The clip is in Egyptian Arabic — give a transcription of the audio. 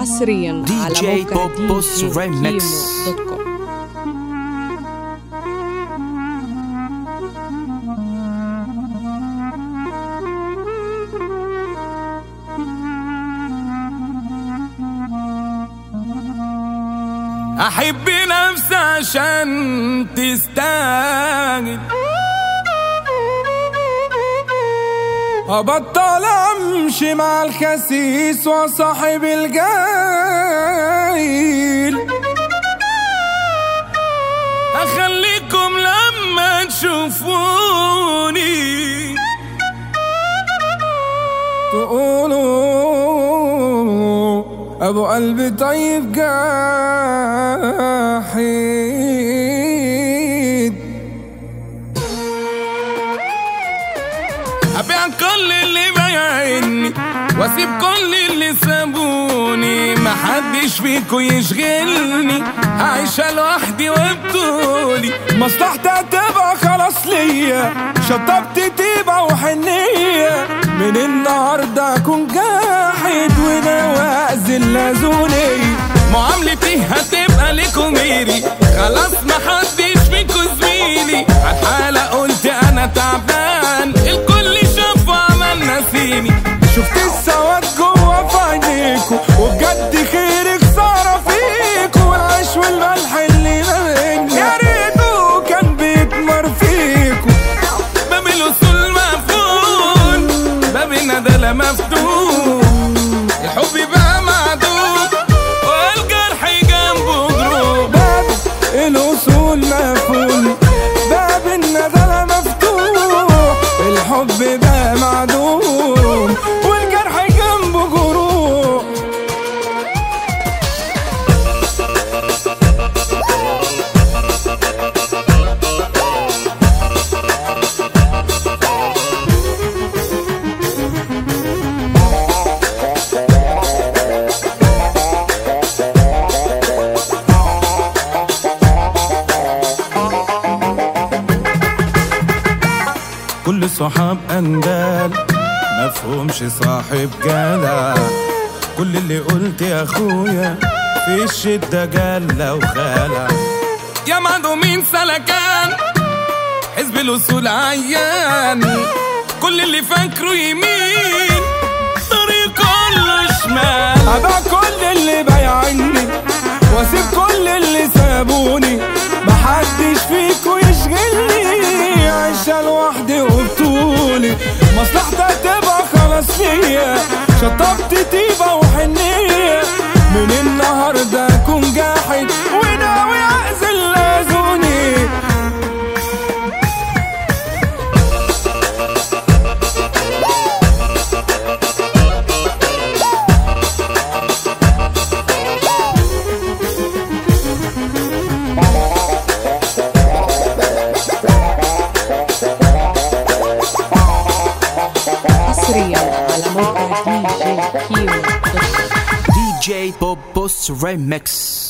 حصريا دي على جي موقع بوبوس دي جي ريميكس. كيمو دوت كوم احب نفسي عشان تستاهل ابطل امشي مع الخسيس وصاحب الجايل اخليكم لما تشوفوني تقولوا ابو قلبي طيب جاحد ابيع كل اللي بايعني واسيب كل اللي سابوني محدش فيكو يشغلني عايشة لوحدي وبطولي مصلحتي هتبقى خلاص ليا شطبت تيبة وحنية من النهاردة اكون جاحد وناوي اذل لازوني معاملتي هتبقى ليكو ميري خلاص محدش فيكو زميلي عالحالة قلت انا تعبان الكل شاف وعمل نسيني شفت السواد جوا في عينيكو وبجد خيرك خسارة فيكو والعيش والملح اللي ما بينا يا ريتو كان بيتمر فيكو باب الوصول مقفول باب الندالة مفتوح الحب بقى معدوم والجرح جنبه جروح باب الوصول مقفول باب الندالة مفتوح الحب بقى معدوم والجرح جنبه جروح كل صحاب اندال مفهومش صاحب جدع كل اللي قلت يا اخويا في الشدة جلة وخلع يا معدومين سلكان حزب الوصول عيان كل اللي فاكره يمين طريق كله شمال ابقى كل اللي بايعني واسيب كل اللي سابوني محدش فيكو يشغلني عايشة لوحدي وبطولي مصلحتي تبقى خلاص فيا شطبت تيبة وحنية من النهاردة اكون جاحد وناوي اعزل لازوني حصريا على موقع دي جي كيمو دوت كوم دي جي بوبوس ريميكس